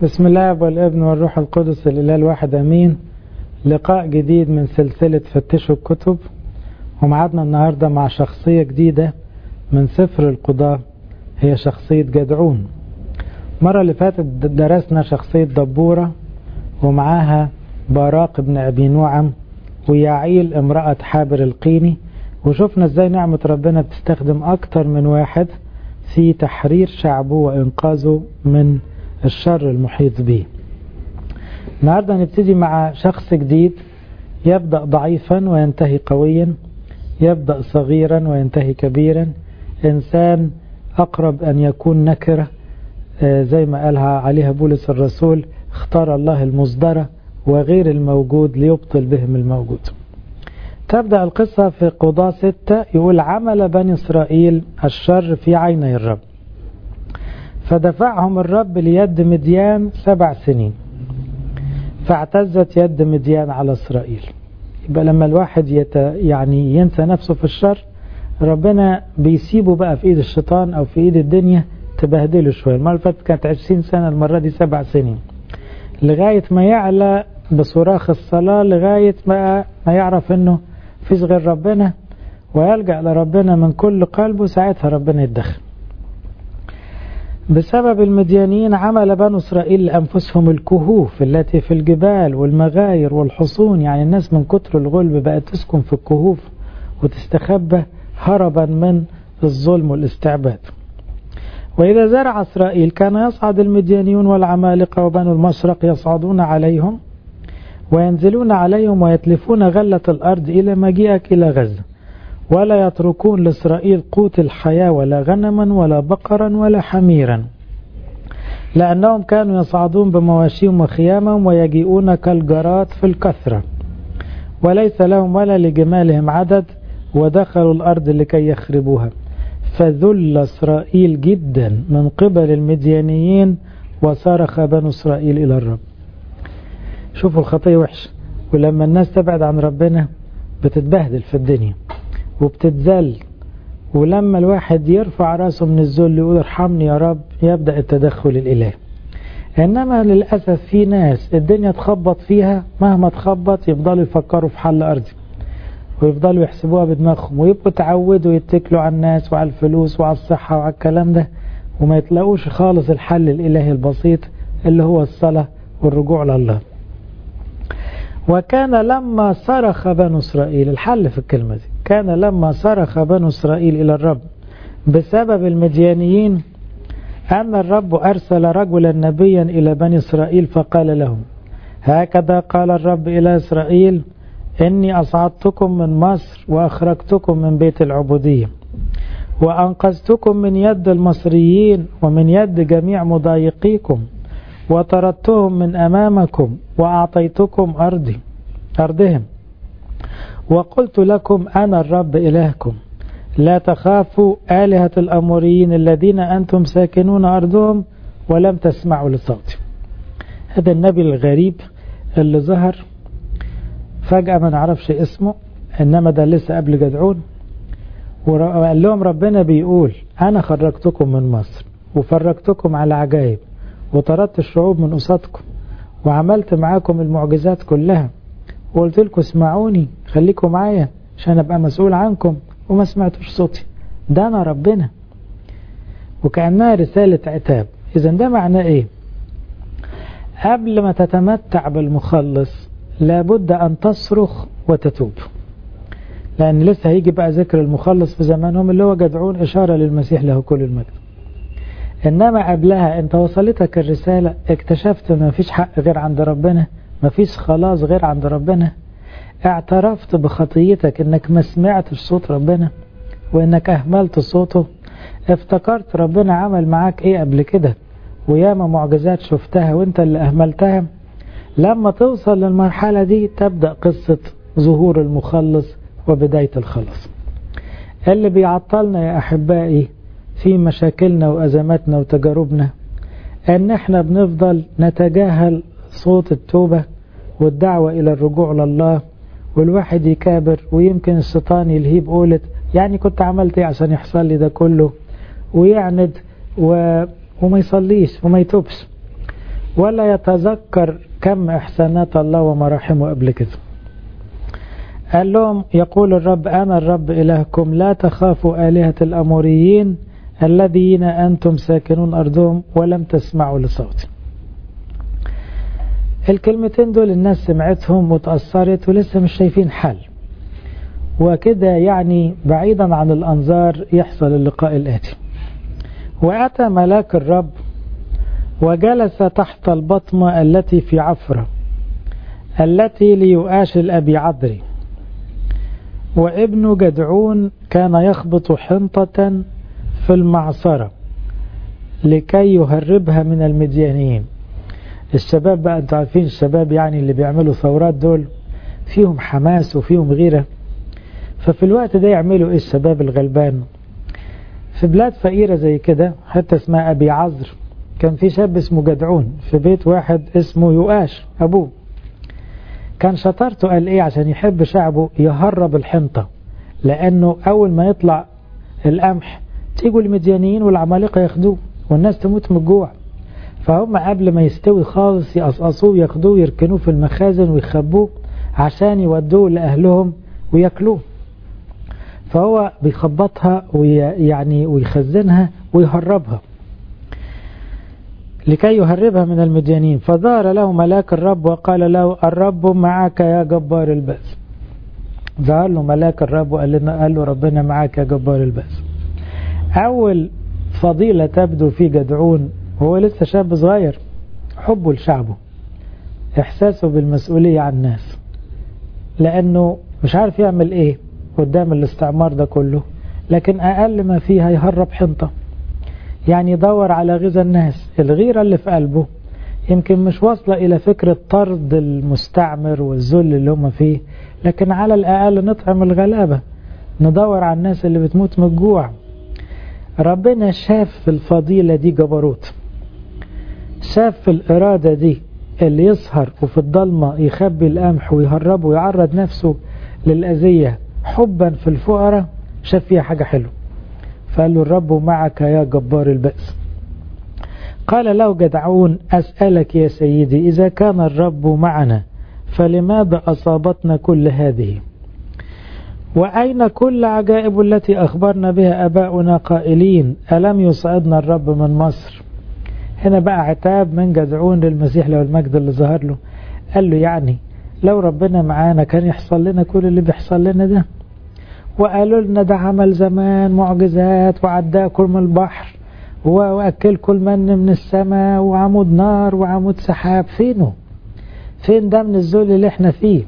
بسم الله والابن والروح القدس الإله الواحد أمين لقاء جديد من سلسلة فتشوا الكتب ومعادنا النهاردة مع شخصية جديدة من سفر القضاء هي شخصية جدعون مرة اللي فاتت درسنا شخصية دبورة ومعاها باراق بن أبي نعم ويعيل امرأة حابر القيني وشفنا ازاي نعمة ربنا بتستخدم أكتر من واحد في تحرير شعبه وإنقاذه من الشر المحيط به النهاردة نبتدي مع شخص جديد يبدأ ضعيفا وينتهي قويا يبدأ صغيرا وينتهي كبيرا إنسان أقرب أن يكون نكرة زي ما قالها عليها بولس الرسول اختار الله المصدرة وغير الموجود ليبطل بهم الموجود تبدأ القصة في قضاء ستة يقول عمل بني إسرائيل الشر في عيني الرب فدفعهم الرب ليد مديان سبع سنين فاعتزت يد مديان على إسرائيل يبقى لما الواحد يت يعني ينسى نفسه في الشر ربنا بيسيبه بقى في ايد الشيطان او في ايد الدنيا تبهدله شويه المره اللي فاتت كانت 20 سنه المره دي سبع سنين لغايه ما يعلى بصراخ الصلاه لغايه ما ما يعرف انه فيش غير ربنا ويلجا لربنا من كل قلبه ساعتها ربنا يتدخل بسبب المديانين عمل بنو إسرائيل لأنفسهم الكهوف التي في الجبال والمغاير والحصون يعني الناس من كتر الغلب بقت تسكن في الكهوف وتستخبى هربا من الظلم والاستعباد وإذا زرع إسرائيل كان يصعد المديانيون والعمالقة وبنو المشرق يصعدون عليهم وينزلون عليهم ويتلفون غلة الأرض إلى مجيئك إلى غزة ولا يتركون لإسرائيل قوت الحياة ولا غنما ولا بقرا ولا حميرا لأنهم كانوا يصعدون بمواشيهم وخيامهم ويجيئون كالجراد في الكثرة وليس لهم ولا لجمالهم عدد ودخلوا الأرض لكي يخربوها فذل إسرائيل جدا من قبل المديانيين وصرخ بنو إسرائيل إلى الرب شوفوا الخطية وحشة ولما الناس تبعد عن ربنا بتتبهدل في الدنيا وبتتذل ولما الواحد يرفع راسه من الذل يقول ارحمني يا رب يبدأ التدخل الإلهي إنما للأسف في ناس الدنيا تخبط فيها مهما تخبط يفضلوا يفكروا في حل أرضي ويفضلوا يحسبوها بدماغهم ويبقوا تعودوا يتكلوا على الناس وعلى الفلوس وعلى الصحة وعلى الكلام ده وما يتلاقوش خالص الحل الإلهي البسيط اللي هو الصلاة والرجوع لله وكان لما صرخ بنو إسرائيل الحل في الكلمة دي كان لما صرخ بنو إسرائيل إلى الرب بسبب المديانيين أن الرب أرسل رجلا نبيا إلى بني إسرائيل فقال لهم هكذا قال الرب إلى إسرائيل إني أصعدتكم من مصر وأخرجتكم من بيت العبودية وأنقذتكم من يد المصريين ومن يد جميع مضايقيكم وطردتهم من أمامكم وأعطيتكم أرضي أرضهم وقلت لكم أنا الرب إلهكم لا تخافوا آلهة الأموريين الذين أنتم ساكنون أرضهم ولم تسمعوا لصوتي هذا النبي الغريب اللي ظهر فجأة ما نعرفش اسمه إنما ده لسه قبل جدعون وقال لهم ربنا بيقول أنا خرجتكم من مصر وفرجتكم على عجائب وطردت الشعوب من قصادكم وعملت معاكم المعجزات كلها وقلت لكم اسمعوني خليكم معايا عشان ابقى مسؤول عنكم وما سمعتوش صوتي ده انا ربنا وكأنها رسالة عتاب اذا ده معناه ايه قبل ما تتمتع بالمخلص لابد ان تصرخ وتتوب لان لسه هيجي بقى ذكر المخلص في زمانهم اللي هو جدعون اشارة للمسيح له كل المجد انما قبلها انت وصلتك الرسالة اكتشفت ان مفيش حق غير عند ربنا مفيش خلاص غير عند ربنا اعترفت بخطيتك انك ما سمعتش صوت ربنا وانك اهملت صوته افتكرت ربنا عمل معاك ايه قبل كده وياما معجزات شفتها وانت اللي اهملتها لما توصل للمرحلة دي تبدأ قصة ظهور المخلص وبداية الخلص اللي بيعطلنا يا احبائي في مشاكلنا وأزماتنا وتجاربنا أن احنا بنفضل نتجاهل صوت التوبة والدعوة إلى الرجوع لله والواحد يكابر ويمكن الشيطان يلهيه بقولة يعني كنت عملت ايه عشان يحصل لي ده كله ويعند و... وما يصليش وما يتوبش ولا يتذكر كم إحسانات الله ومراحمه قبل كده قال لهم يقول الرب أنا الرب إلهكم لا تخافوا آلهة الأموريين الذين أنتم ساكنون أرضهم ولم تسمعوا لصوتي الكلمتين دول الناس سمعتهم وتأثرت ولسه مش شايفين حل وكده يعني بعيدا عن الأنظار يحصل اللقاء الآتي وأتى ملاك الرب وجلس تحت البطمة التي في عفرة التي ليؤاش الأبي عذري وابن جدعون كان يخبط حنطة في المعصرة لكي يهربها من المديانين الشباب بقى انتوا عارفين الشباب يعني اللي بيعملوا ثورات دول فيهم حماس وفيهم غيرة ففي الوقت ده يعملوا ايه الشباب الغلبان في بلاد فقيرة زي كده حتى اسمها أبي عذر كان في شاب اسمه جدعون في بيت واحد اسمه يؤاش أبوه كان شطارته قال ايه عشان يحب شعبه يهرب الحنطة لأنه أول ما يطلع القمح تيجوا المديانيين والعمالقة ياخدوه والناس تموت من الجوع فهم قبل ما يستوي خالص يقصقصوه ياخدوه يركنوه في المخازن ويخبوه عشان يودوه لأهلهم وياكلوه فهو بيخبطها ويعني ويخزنها ويهربها لكي يهربها من المديانين فظهر له ملاك الرب وقال له الرب معك يا جبار البأس ظهر له ملاك الرب وقال لنا قال له ربنا معك يا جبار البأس أول فضيلة تبدو في جدعون وهو لسه شاب صغير حبه لشعبه إحساسه بالمسؤولية عن الناس لأنه مش عارف يعمل إيه قدام الاستعمار ده كله لكن أقل ما فيها يهرب حنطة يعني يدور على غذاء الناس الغيرة اللي في قلبه يمكن مش واصلة إلى فكرة طرد المستعمر والذل اللي هم فيه لكن على الأقل نطعم الغلابة ندور على الناس اللي بتموت من الجوع ربنا شاف في الفضيلة دي جبروت شاف في الإرادة دي اللي يسهر وفي الضلمة يخبي القمح ويهربه ويعرض نفسه للأذية حبا في الفقراء شاف فيها حاجة حلوة فقال له الرب معك يا جبار البأس قال له جدعون أسألك يا سيدي إذا كان الرب معنا فلماذا أصابتنا كل هذه وأين كل عجائب التي أخبرنا بها أباؤنا قائلين ألم يصعدنا الرب من مصر هنا بقى عتاب من جدعون للمسيح له المجد اللي ظهر له قال له يعني لو ربنا معانا كان يحصل لنا كل اللي بيحصل لنا ده وقالوا لنا ده عمل زمان معجزات وعداكم من البحر وأكلكم المن من السماء وعمود نار وعمود سحاب فينه فين ده من الذل اللي احنا فيه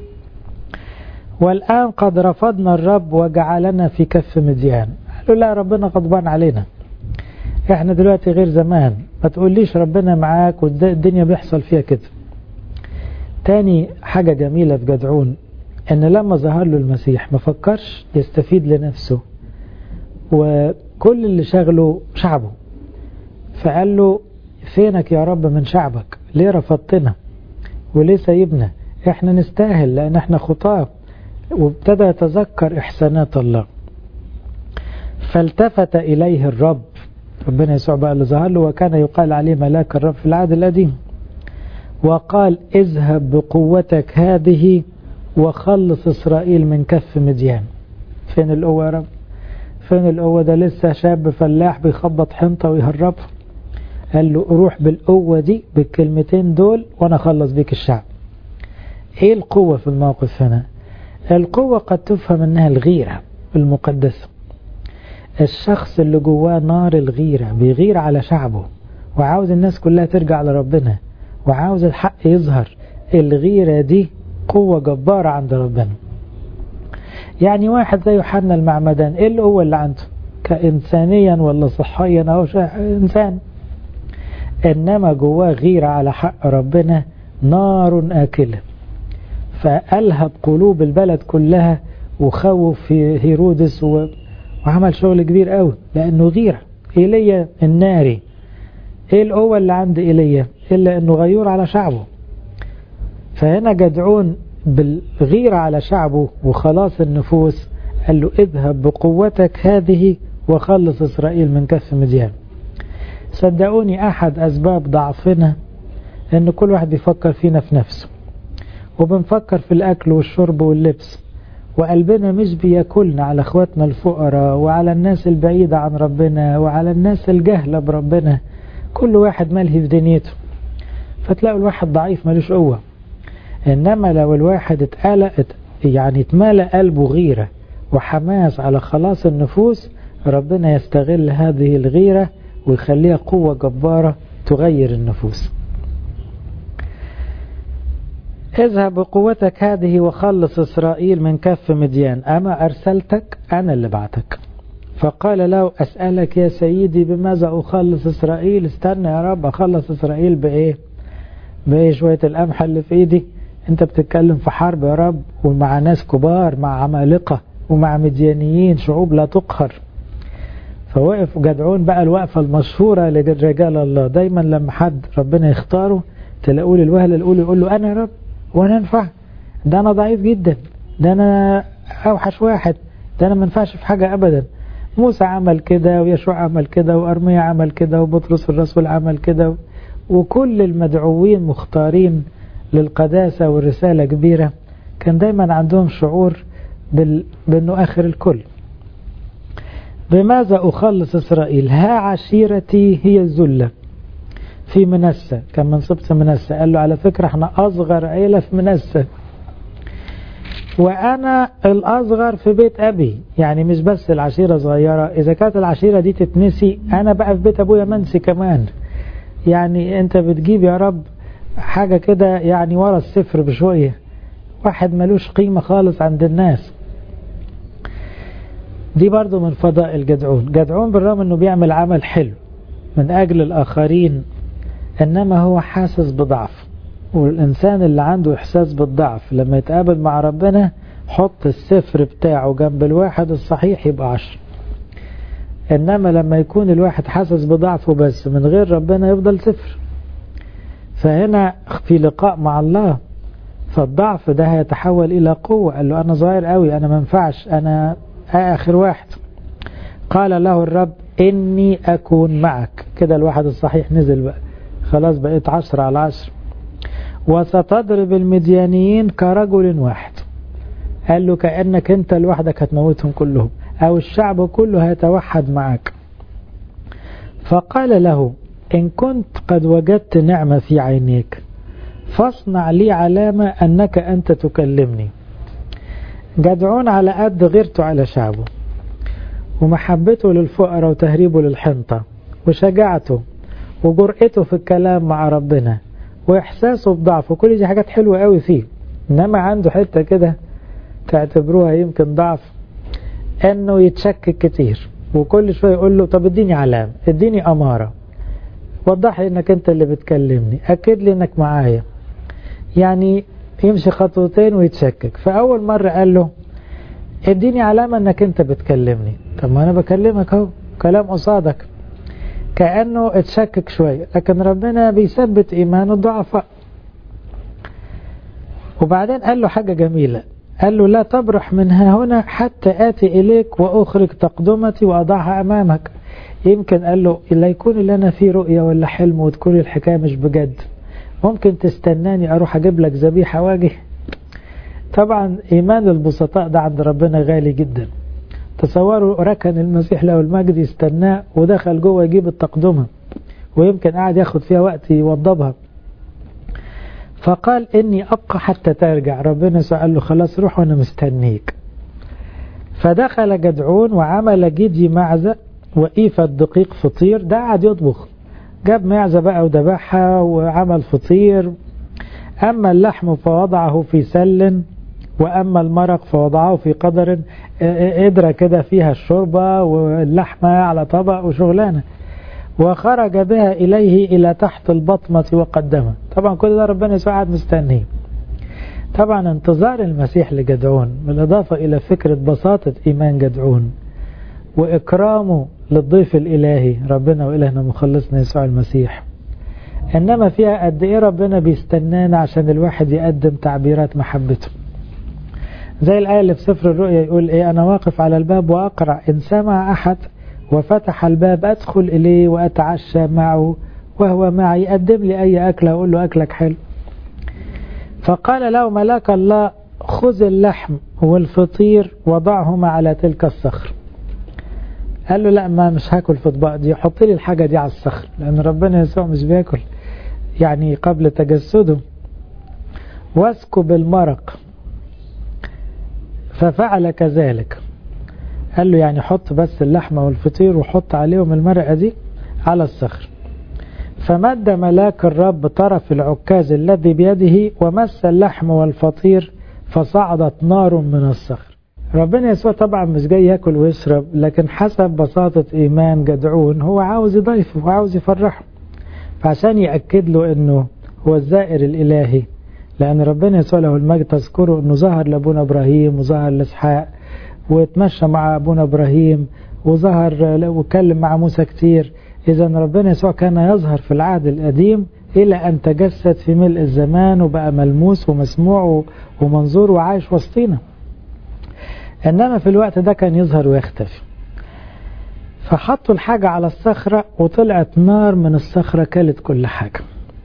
والآن قد رفضنا الرب وجعلنا في كف مديان قالوا لا ربنا غضبان علينا احنا دلوقتي غير زمان ما تقوليش ربنا معاك والدنيا بيحصل فيها كده تاني حاجة جميلة في جدعون ان لما ظهر له المسيح ما فكرش يستفيد لنفسه وكل اللي شغله شعبه فقال له فينك يا رب من شعبك ليه رفضتنا وليه سايبنا احنا نستاهل لان احنا خطاه وابتدى يتذكر احسانات الله فالتفت اليه الرب ربنا يسوع بقى اللي ظهر له وكان يقال عليه ملاك الرب في العهد القديم وقال اذهب بقوتك هذه وخلص إسرائيل من كف مديان فين القوة يا رب فين القوة ده لسه شاب فلاح بيخبط حنطة ويهربها قال له روح بالقوة دي بالكلمتين دول وانا اخلص بيك الشعب ايه القوة في الموقف هنا القوة قد تفهم انها الغيرة المقدسة الشخص اللي جواه نار الغيرة بيغير على شعبه وعاوز الناس كلها ترجع لربنا وعاوز الحق يظهر الغيرة دي قوة جبارة عند ربنا يعني واحد زي يوحنا المعمدان ايه القوة اللي عنده كإنسانيا ولا صحيا او انسان انما جواه غيرة على حق ربنا نار آكلة فألهب قلوب البلد كلها وخوف في هيرودس و... وعمل شغل كبير قوي لأنه غيرة إيليا الناري ايه القوة اللي عند إيليا إلا أنه غيور على شعبه فهنا جدعون بالغيرة على شعبه وخلاص النفوس قال له اذهب بقوتك هذه وخلص إسرائيل من كف مديان صدقوني أحد أسباب ضعفنا ان كل واحد بيفكر فينا في نفسه وبنفكر في الاكل والشرب واللبس وقلبنا مش بياكلنا على اخواتنا الفقراء وعلى الناس البعيدة عن ربنا وعلى الناس الجهلة بربنا كل واحد ملهي في دنيته فتلاقوا الواحد ضعيف ملوش قوة انما لو الواحد اتقلق يعني اتملى قلبه غيرة وحماس على خلاص النفوس ربنا يستغل هذه الغيرة ويخليها قوة جبارة تغير النفوس اذهب بقوتك هذه وخلص إسرائيل من كف مديان أما أرسلتك أنا اللي بعتك فقال له أسألك يا سيدي بماذا أخلص إسرائيل استنى يا رب أخلص إسرائيل بإيه بإيه شوية القمح اللي في إيدي أنت بتتكلم في حرب يا رب ومع ناس كبار مع عمالقة ومع مديانيين شعوب لا تقهر فوقف جدعون بقى الوقفة المشهورة لرجال الله دايما لما حد ربنا يختاره تلاقوا لي الوهلة الأولى يقول له أنا يا رب وأنا أنفع ده أنا ضعيف جدا ده أنا أوحش واحد ده أنا ما ينفعش في حاجة أبدا موسى عمل كده ويشوع عمل كده وأرميا عمل كده وبطرس الرسول عمل كده وكل المدعوين مختارين للقداسة والرسالة كبيرة كان دايما عندهم شعور بال... بأنه آخر الكل بماذا أخلص إسرائيل ها عشيرتي هي الزلة في منسة كان من صبت منسة قال له على فكرة احنا أصغر عيلة في منسة وأنا الأصغر في بيت أبي يعني مش بس العشيرة صغيرة إذا كانت العشيرة دي تتنسي أنا بقى في بيت أبويا منسي كمان يعني أنت بتجيب يا رب حاجة كده يعني ورا الصفر بشوية واحد ملوش قيمة خالص عند الناس دي برضو من فضائل جدعون جدعون بالرغم انه بيعمل عمل حلو من اجل الاخرين انما هو حاسس بضعف والانسان اللي عنده احساس بالضعف لما يتقابل مع ربنا حط الصفر بتاعه جنب الواحد الصحيح يبقى عشر انما لما يكون الواحد حاسس بضعفه بس من غير ربنا يفضل صفر فهنا في لقاء مع الله فالضعف ده هيتحول الى قوة قال له انا صغير قوي انا ما ينفعش انا آخر واحد قال له الرب إني أكون معك كده الواحد الصحيح نزل بقى خلاص بقيت عشر على عشر وستضرب المديانيين كرجل واحد قال له كأنك أنت لوحدك هتموتهم كلهم أو الشعب كله هيتوحد معك فقال له إن كنت قد وجدت نعمة في عينيك فاصنع لي علامة أنك أنت تكلمني جدعون على قد غيرته على شعبه ومحبته للفقراء وتهريبه للحنطة وشجاعته وجرأته في الكلام مع ربنا وإحساسه بضعفه كل دي حاجات حلوة قوي فيه إنما عنده حتة كده تعتبروها يمكن ضعف إنه يتشكك كتير وكل شوية يقول له طب اديني علامة اديني أمارة وضح لي إنك أنت اللي بتكلمني أكد لي إنك معايا يعني يمشي خطوتين ويتشكك فأول مرة قال له اديني علامة انك انت بتكلمني طب ما انا بكلمك اهو كلام قصادك كأنه اتشكك شوية لكن ربنا بيثبت ايمان الضعفاء وبعدين قال له حاجة جميلة قال له لا تبرح من ها هنا حتى آتي إليك وأخرج تقدمتي وأضعها أمامك يمكن قال له لا يكون اللي أنا فيه رؤية ولا حلم وتكون الحكاية مش بجد ممكن تستناني أروح أجيب لك ذبيحة واجه طبعا إيمان البسطاء ده عند ربنا غالي جدا تصوروا ركن المسيح له المجد يستناه ودخل جوه يجيب التقدمة ويمكن قاعد ياخد فيها وقت يوضبها فقال إني أبقى حتى ترجع ربنا سأل له خلاص روح وأنا مستنيك فدخل جدعون وعمل جدي معزة وإيفة دقيق فطير ده قاعد يطبخ جاب معزة بقى وذبحها وعمل فطير أما اللحم فوضعه في سل وأما المرق فوضعه في قدر قدرة كده فيها الشوربة واللحمة على طبق وشغلانة وخرج بها إليه إلى تحت البطمة وقدمها طبعا كل ده ربنا يسوع قاعد مستنيه طبعا انتظار المسيح لجدعون بالإضافة إلى فكرة بساطة إيمان جدعون وإكرامه للضيف الإلهي ربنا وإلهنا مخلصنا يسوع المسيح إنما فيها قد إيه ربنا بيستنانا عشان الواحد يقدم تعبيرات محبته زي الآية اللي في سفر الرؤيا يقول إيه أنا واقف على الباب وأقرأ إن سمع أحد وفتح الباب أدخل إليه وأتعشى معه وهو معي قدم لي أي أكل أقول له أكلك حلو فقال له ملاك الله خذ اللحم والفطير وضعهما على تلك الصخر قال له لا ما مش هاكل في اطباق دي حط لي الحاجة دي على الصخر لأن ربنا يسوع مش بياكل يعني قبل تجسده واسكب المرق ففعل كذلك قال له يعني حط بس اللحمة والفطير وحط عليهم المرقة دي على الصخر فمد ملاك الرب طرف العكاز الذي بيده ومس اللحم والفطير فصعدت نار من الصخر ربنا يسوع طبعا مش جاي ياكل ويشرب لكن حسب بساطة إيمان جدعون هو عاوز يضيفه وعاوز يفرحه فعشان يأكد له أنه هو الزائر الإلهي لأن ربنا يسوع له المجد تذكره أنه ظهر لأبونا إبراهيم وظهر لإسحاق وتمشى مع أبونا إبراهيم وظهر وكلم مع موسى كتير إذا ربنا يسوع كان يظهر في العهد القديم إلى أن تجسد في ملء الزمان وبقى ملموس ومسموع ومنظور وعايش وسطينا إنما في الوقت ده كان يظهر ويختفي فحطوا الحاجة على الصخرة وطلعت نار من الصخرة كلت كل حاجة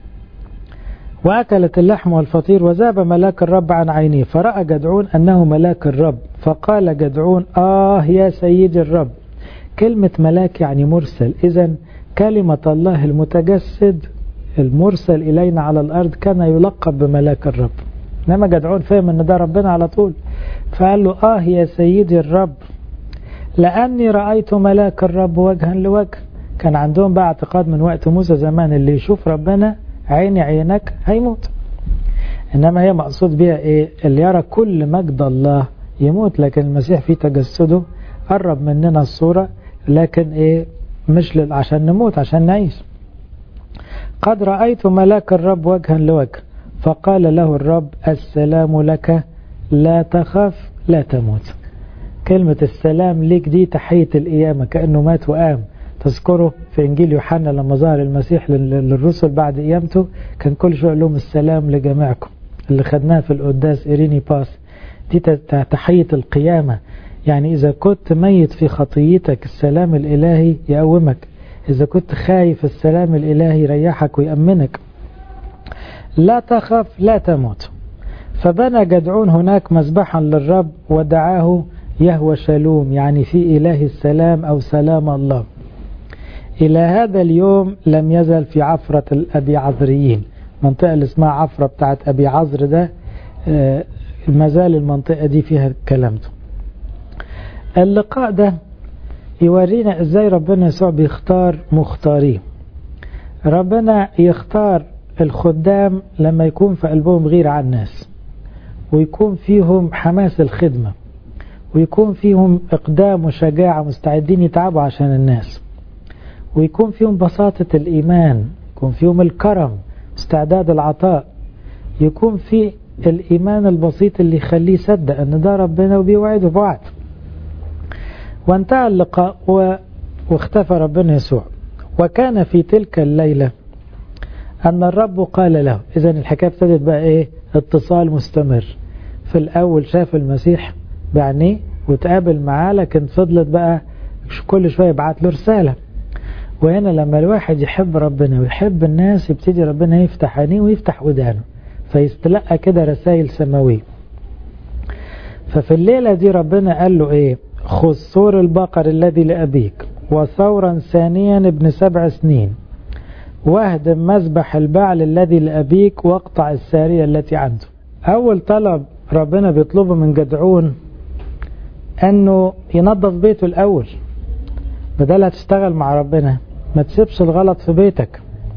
وأكلت اللحم والفطير وذاب ملاك الرب عن عينيه فرأى جدعون أنه ملاك الرب فقال جدعون آه يا سيدي الرب كلمة ملاك يعني مرسل إذا كلمة الله المتجسد المرسل إلينا على الأرض كان يلقب بملاك الرب إنما جدعون فهم أن ده ربنا على طول فقال له آه يا سيدي الرب لأني رأيت ملاك الرب وجها لوجه كان عندهم بقى اعتقاد من وقت موسى زمان اللي يشوف ربنا عيني عينك هيموت إنما هي مقصود بها إيه اللي يرى كل مجد الله يموت لكن المسيح في تجسده قرب مننا الصورة لكن إيه مش عشان نموت عشان نعيش قد رأيت ملاك الرب وجها لوجه فقال له الرب السلام لك لا تخف لا تموت كلمة السلام ليك دي تحية القيامة كأنه مات وقام تذكره في إنجيل يوحنا لما ظهر المسيح للرسل بعد قيامته كان كل شوية لهم السلام لجميعكم اللي خدناها في القداس إيريني باس دي تحية القيامة يعني إذا كنت ميت في خطيتك السلام الإلهي يقومك إذا كنت خايف السلام الإلهي يريحك ويأمنك لا تخف لا تموت فبنى جدعون هناك مذبحا للرب ودعاه يهوى شالوم يعني في إله السلام أو سلام الله إلى هذا اليوم لم يزل في عفرة الأبي عذريين المنطقة اللي اسمها عفرة بتاعت أبي عذر ده ما زال المنطقة دي فيها الكلام ده اللقاء ده يورينا ازاي ربنا يسوع بيختار مختارين ربنا يختار الخدام لما يكون في قلبهم غير عن الناس ويكون فيهم حماس الخدمة ويكون فيهم إقدام وشجاعة مستعدين يتعبوا عشان الناس ويكون فيهم بساطة الإيمان يكون فيهم الكرم استعداد العطاء يكون في الإيمان البسيط اللي يخليه يصدق أن ده ربنا وبيوعده بوعد وانتهى اللقاء و... واختفى ربنا يسوع وكان في تلك الليلة أن الرب قال له إذا الحكاية ابتدت بقى إيه اتصال مستمر في الأول شاف المسيح بعينيه وتقابل معاه لكن فضلت بقى كل شوية يبعت له رسالة وهنا لما الواحد يحب ربنا ويحب الناس يبتدي ربنا يفتح عينيه ويفتح ودانه فيستلقى كده رسائل سماوية ففي الليلة دي ربنا قال له ايه خذ ثور البقر الذي لأبيك وثورا ثانيا ابن سبع سنين واهدم مذبح البعل الذي لأبيك واقطع السارية التي عنده أول طلب ربنا بيطلبه من جدعون أنه ينظف بيته الأول بدل هتشتغل مع ربنا ما تسيبش الغلط في بيتك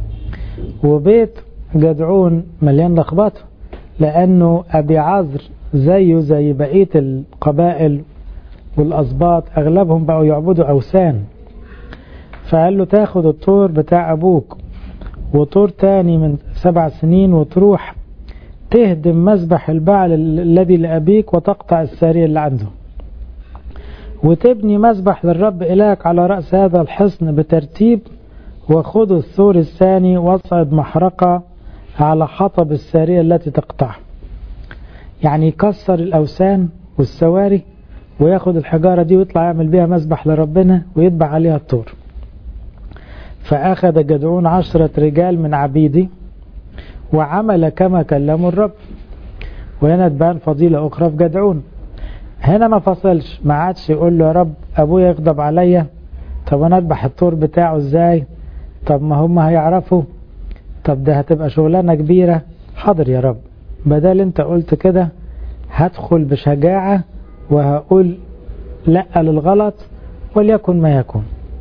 وبيت جدعون مليان لخبطه لأنه أبي عذر زيه زي بقية القبائل والأسباط أغلبهم بقوا يعبدوا أوثان فقال له تاخد الطور بتاع أبوك وطور تاني من سبع سنين وتروح تهدم مذبح البعل الذي لأبيك وتقطع السارية اللي عنده وتبني مذبح للرب إلهك على رأس هذا الحصن بترتيب وخذ الثور الثاني واصعد محرقة على حطب السارية التي تقطعها يعني يكسر الأوثان والسواري وياخد الحجارة دي ويطلع يعمل بيها مذبح لربنا ويتبع عليها الطور فأخذ جدعون عشرة رجال من عبيدي وعمل كما كلموا الرب وهنا تبان فضيلة أخرى في جدعون هنا ما فصلش ما عادش يقول له يا رب أبويا يغضب عليا طب أنا أذبح الطور بتاعه إزاي طب ما هم هيعرفوا طب ده هتبقى شغلانة كبيرة حاضر يا رب بدل انت قلت كده هدخل بشجاعة وهقول لا للغلط وليكن ما يكون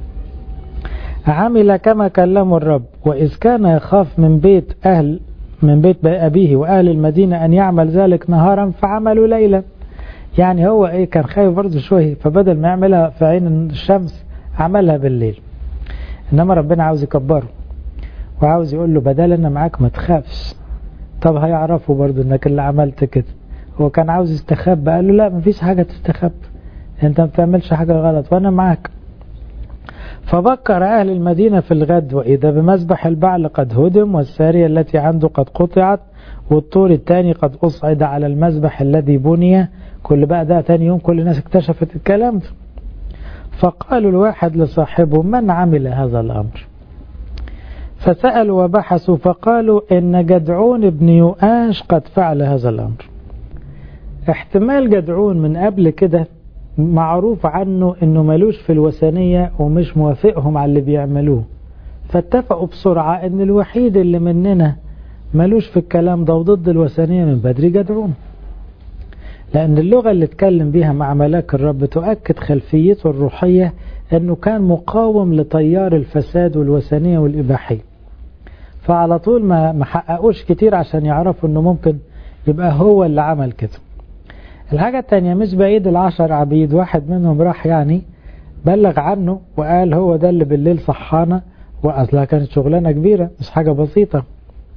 عمل كما كلمه الرب وإذ كان يخاف من بيت أهل من بيت أبيه وأهل المدينة أن يعمل ذلك نهارا فعملوا ليلا يعني هو إيه كان خايف برضه شوية فبدل ما يعملها في عين الشمس عملها بالليل إنما ربنا عاوز يكبره وعاوز يقول له بدل أنا معاك ما تخافش طب هيعرفوا برضه إنك اللي عملت كده هو كان عاوز يستخبى قال له لا مفيش حاجة تستخبى انت ما بتعملش حاجة غلط وانا معاك فبكر أهل المدينة في الغد وإذا بمذبح البعل قد هدم والسارية التي عنده قد قطعت والطور الثاني قد أصعد على المذبح الذي بني كل بقى ده تاني يوم كل الناس اكتشفت الكلام ده فقالوا الواحد لصاحبه من عمل هذا الأمر فسألوا وبحثوا فقالوا إن جدعون بن يؤاش قد فعل هذا الأمر احتمال جدعون من قبل كده معروف عنه انه ملوش في الوثنية ومش موافقهم على اللي بيعملوه فاتفقوا بسرعة ان الوحيد اللي مننا ملوش في الكلام ده وضد الوثنية من بدري جدعون لأن اللغة اللي اتكلم بيها مع ملاك الرب تؤكد خلفيته الروحية أنه كان مقاوم لتيار الفساد والوثنية والإباحية فعلى طول ما ما حققوش كتير عشان يعرفوا أنه ممكن يبقى هو اللي عمل كده الحاجة التانية مش بعيد العشر عبيد واحد منهم راح يعني بلغ عنه وقال هو ده اللي بالليل صحانا وأصلها كانت شغلانة كبيرة مش حاجة بسيطة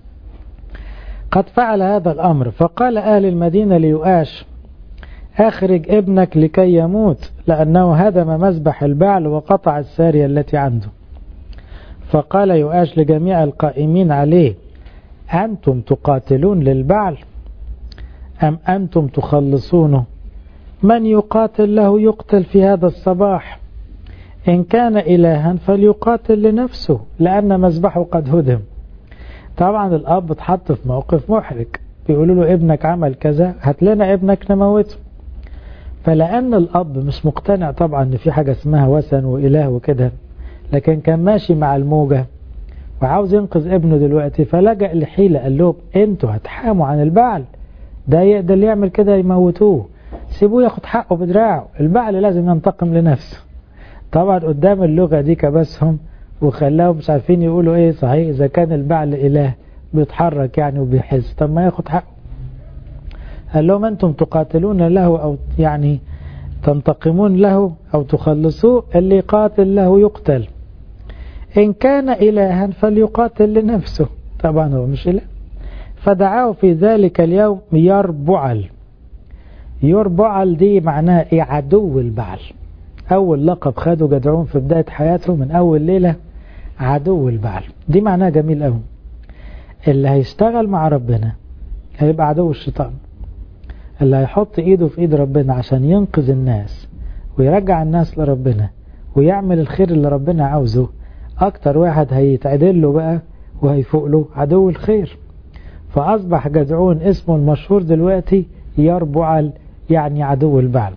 قد فعل هذا الأمر فقال أهل المدينة ليؤاش أخرج ابنك لكي يموت لأنه هدم مذبح البعل وقطع السارية التي عنده فقال يؤاش لجميع القائمين عليه أنتم تقاتلون للبعل أم أنتم تخلصونه من يقاتل له يقتل في هذا الصباح إن كان إلها فليقاتل لنفسه لأن مذبحه قد هدم طبعا الأب اتحط في موقف محرج بيقولوا له ابنك عمل كذا هات لنا ابنك نموته فلأن الأب مش مقتنع طبعا إن في حاجة اسمها وثن وإله وكده لكن كان ماشي مع الموجة وعاوز ينقذ ابنه دلوقتي فلجأ لحيلة قال لهم انتوا هتحاموا عن البعل ده يقدر اللي يعمل كده يموتوه سيبوه ياخد حقه بدراعه البعل لازم ينتقم لنفسه طبعا قدام اللغة دي كبسهم وخلاهم مش عارفين يقولوا ايه صحيح اذا كان البعل اله بيتحرك يعني وبيحس طب ما ياخد حقه قال لهم انتم تقاتلون له او يعني تنتقمون له او تخلصوه اللي قاتل له يقتل ان كان الها فليقاتل لنفسه طبعا هو مش اله فدعاه في ذلك اليوم يربعل يربعل دي معناها ايه عدو البعل اول لقب خده جدعون في بداية حياته من اول ليلة عدو البعل دي معناها جميل قوي اللي هيشتغل مع ربنا هيبقى عدو الشيطان اللي هيحط ايده في ايد ربنا عشان ينقذ الناس ويرجع الناس لربنا ويعمل الخير اللي ربنا عاوزه اكتر واحد هيتعدل له بقى وهيفوق له عدو الخير فأصبح جدعون اسمه المشهور دلوقتي يربعل يعني عدو البعل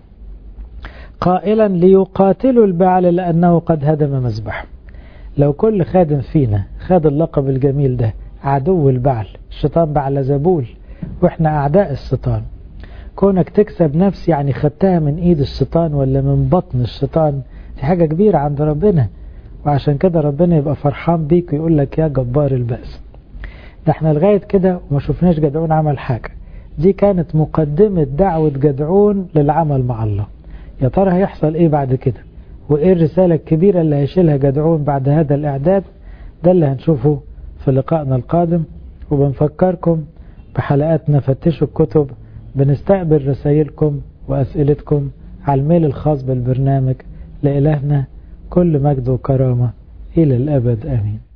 قائلا ليقاتلوا البعل لأنه قد هدم مذبحه لو كل خادم فينا خد اللقب الجميل ده عدو البعل الشيطان بعل زبول واحنا أعداء الشيطان كونك تكسب نفس يعني خدتها من ايد الشيطان ولا من بطن الشيطان دي حاجة كبيرة عند ربنا وعشان كده ربنا يبقى فرحان بيك ويقول لك يا جبار البأس ده احنا لغاية كده وما شفناش جدعون عمل حاجة دي كانت مقدمة دعوة جدعون للعمل مع الله يا ترى هيحصل ايه بعد كده وايه الرسالة الكبيرة اللي هيشيلها جدعون بعد هذا الاعداد ده اللي هنشوفه في لقائنا القادم وبنفكركم بحلقاتنا فتشوا الكتب بنستقبل رسائلكم وأسئلتكم على الميل الخاص بالبرنامج لإلهنا كل مجد وكرامة إلى الأبد آمين